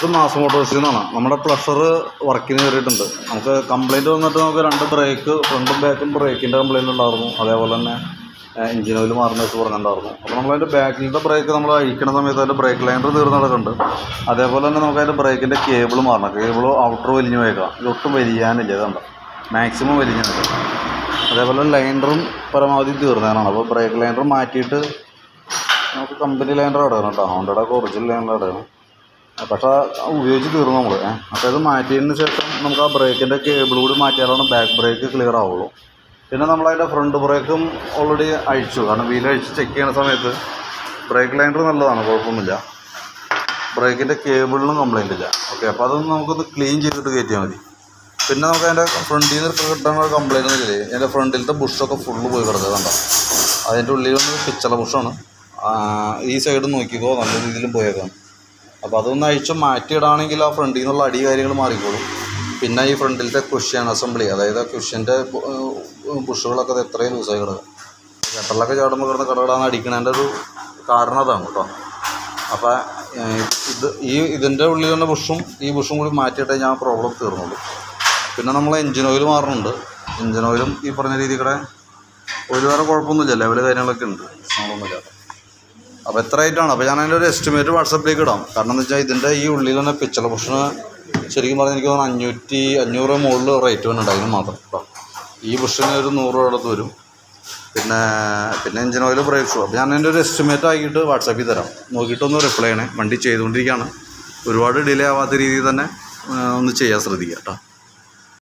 ഇത് മാസ് മോട്ടോഴ്സിൽ നിന്നാണ് നമ്മുടെ പ്ലഷർ വർക്കിന് കയറിയിട്ടുണ്ട് നമുക്ക് കംപ്ലൈൻറ്റ് വന്നിട്ട് നമുക്ക് രണ്ട് ബ്രേക്ക് ഫ്രണ്ടും ബാക്കും ബ്രേക്കിൻ്റെ കംപ്ലൈൻറ്റ് ഉണ്ടായിരുന്നു അതേപോലെ തന്നെ എഞ്ചിൻ ഓയിൽ മാറുന്ന വെച്ച് പറഞ്ഞിട്ടുണ്ടായിരുന്നു അപ്പോൾ നമ്മളതിൻ്റെ ബാക്കിലത്തെ ബ്രേക്ക് നമ്മൾ അഴിക്കണ സമയത്ത് അതിൻ്റെ ബ്രേക്ക് ലൈനർ തീർന്ന് നടക്കുന്നുണ്ട് അതേപോലെ തന്നെ നമുക്ക് അതിൻ്റെ ബ്രേക്കിൻ്റെ കേബിൾ മാറണം കേബിൾ ഔട്ടർ വലിഞ്ഞു പോയേക്കാം ഇതൊട്ടും വലിയാനില്ല ഇതുണ്ട് മാക്സിമം വലിഞ്ഞു നിൽക്കും അതേപോലെ ലൈനറും പരമാവധി തീർന്നതാണ് അപ്പോൾ ബ്രേക്ക് ലൈനർ മാറ്റിയിട്ട് നമുക്ക് കമ്പനി ലൈനർ ഇടണം കേട്ടോ ഹോണ്ടയുടെ ഒക്കെ ഒറിജിനൽ ലൈനർ ഇടണം പക്ഷേ ഉപയോഗിച്ച് തീർന്നു നമ്മൾ അപ്പോൾ ഇത് മാറ്റിയതിന് ശേഷം നമുക്ക് ആ ബ്രേക്കിൻ്റെ കേബിൾ കൂടി മാറ്റിയാലാണ് ബാക്ക് ബ്രേക്ക് ക്ലിയർ ആവുള്ളൂ പിന്നെ നമ്മളതിൻ്റെ ഫ്രണ്ട് ബ്രേക്കും ഓൾറെഡി അഴിച്ചു കാരണം വീൽ അഴിച്ച് ചെക്ക് ചെയ്യുന്ന സമയത്ത് ബ്രേക്ക് ലൈനർ നല്ലതാണ് കുഴപ്പമൊന്നുമില്ല ബ്രേക്കിൻ്റെ കേബിളിനും കംപ്ലൈൻ്റ് ഇല്ല ഓക്കെ അപ്പോൾ അതൊന്ന് നമുക്കൊന്ന് ക്ലീൻ ചെയ്തിട്ട് കയറ്റിയാൽ മതി പിന്നെ നമുക്ക് അതിൻ്റെ ഫ്രണ്ടിൽ നിന്ന് ഇപ്പോൾ കിട്ടാനുള്ള കംപ്ലൈൻറ്റ് എന്ന് വെച്ചാൽ അതിൻ്റെ ഫ്രണ്ടിലത്തെ ബുഷൊക്കെ ഫുള്ള് പോയി കിടക്കുക കണ്ടോ അതിൻ്റെ ഉള്ളിൽ വന്ന് പിച്ചള ബുഷാണ് ഈ സൈഡ് നോക്കിക്കോ നല്ല രീതിയിൽ പോയേക്കാം അപ്പോൾ അതൊന്ന് അഴിച്ച് മാറ്റിയിടാണെങ്കിൽ ആ ഫ്രണ്ടിൽ നിന്നുള്ള അടി കാര്യങ്ങൾ മാറിക്കോളും പിന്നെ ഈ ഫ്രണ്ടിലത്തെ കുഷ്യൻ അസംബ്ലി അതായത് ആ കുഷ്യൻ്റെ ബുഷുകളൊക്കെ അത് എത്രയും ലൂസായി കിടക്കും ഗട്ടറിലൊക്കെ ചാടുമ്പോൾ കിടന്ന് കടകടാന്ന് അടിക്കണതിൻ്റെ ഒരു കാരണം അതാണ് കേട്ടോ അപ്പോൾ ഇത് ഈ ഇതിൻ്റെ ഉള്ളിൽ തന്നെ ബുഷും ഈ ബുഷും കൂടി മാറ്റിയിട്ടേ ഞാൻ പ്രോബ്ലം തീർന്നുള്ളൂ പിന്നെ നമ്മൾ എഞ്ചിൻ ഓയിൽ മാറുന്നുണ്ട് എഞ്ചിൻ ഓയിലും ഈ പറഞ്ഞ രീതിയിൽ കൂടെ ഒരു വേറെ കുഴപ്പമൊന്നുമില്ല ലെവൽ കാര്യങ്ങളൊക്കെ ഉണ്ട് സംഭവമൊന്നുമില്ല അപ്പോൾ എത്ര ആയിട്ടാണ് അപ്പോൾ ഞാൻ അതിൻ്റെ ഒരു എസ്റ്റിമേറ്റ് വാട്സപ്പിലേക്ക് ഇടാം കാരണം എന്ന് വെച്ചാൽ ഇതിൻ്റെ ഈ ഉള്ളിൽ തന്നെ പിച്ചള പുഷന് ശരിക്കും പറഞ്ഞാൽ എനിക്ക് തോന്നുന്നു അഞ്ഞൂറ്റി അഞ്ഞൂറ് മുകളിൽ റേറ്റ് വരുന്നുണ്ട് അതിന് മാത്രം കേട്ടോ ഈ ബുഷിന് ഒരു നൂറ് രൂപ അടുത്ത് വരും പിന്നെ പിന്നെ എഞ്ചിൻ ഓയിൽ ബ്രേക്ക് ഷൂ അപ്പോൾ ഞാൻ അതിൻ്റെ ഒരു എസ്റ്റിമേറ്റ് ആക്കിയിട്ട് വാട്സാപ്പിൽ തരാം നോക്കിയിട്ടൊന്ന് റിപ്ലൈ ചെയ്യണേ വണ്ടി ചെയ്തുകൊണ്ടിരിക്കുകയാണ് ഒരുപാട് ഡിലേ ആവാത്ത രീതിയിൽ തന്നെ ആ, ഒന്ന് ചെയ്യാൻ ശ്രദ്ധിക്കുക കേട്ടോ